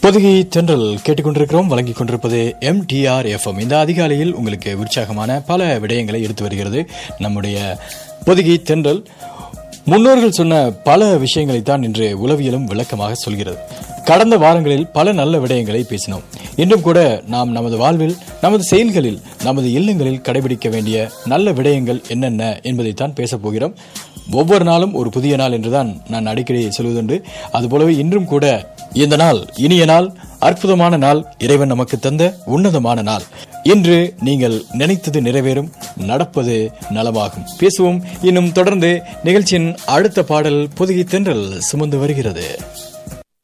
பொதுகை தென்றல் கேட்டுக்கொண்டிருக்கிறோம் வழங்கிக் கொண்டிருப்பது எம்டிஆர் எஃப்எம் இந்த அதிகாலையில் உங்களுக்கு உற்சாகமான பல விடயங்களை எடுத்து வருகிறது நம்முடைய பொதுகை தென்றல் முன்னோர்கள் சொன்ன பல விஷயங்களை தான் இன்று உளவியலும் விளக்கமாக சொல்கிறது கடந்த வாரங்களில் பல நல்ல விடயங்களை பேசினோம் இன்றும் கூட நாம் நமது வாழ்வில் நமது செயல்களில் நமது இல்லங்களில் கடைபிடிக்க வேண்டிய நல்ல விடயங்கள் என்னென்ன என்பதைத்தான் பேசப் போகிறோம் ஒவ்வொரு நாளும் ஒரு புதிய நாள் என்றுதான் நான் அடிக்கடி சொல்வதுண்டு அதுபோலவே இன்றும் கூட இந்த நாள் இனிய நாள் அற்புதமான நாள் இறைவன் நமக்கு தந்த உன்னதமான நாள் இன்று நீங்கள் நினைத்தது நிறைவேறும் நடப்பது நலமாகும் பேசுவோம் இன்னும் தொடர்ந்து நிகழ்ச்சியின் அடுத்த பாடல் புதுகை தென்றல் சுமந்து வருகிறது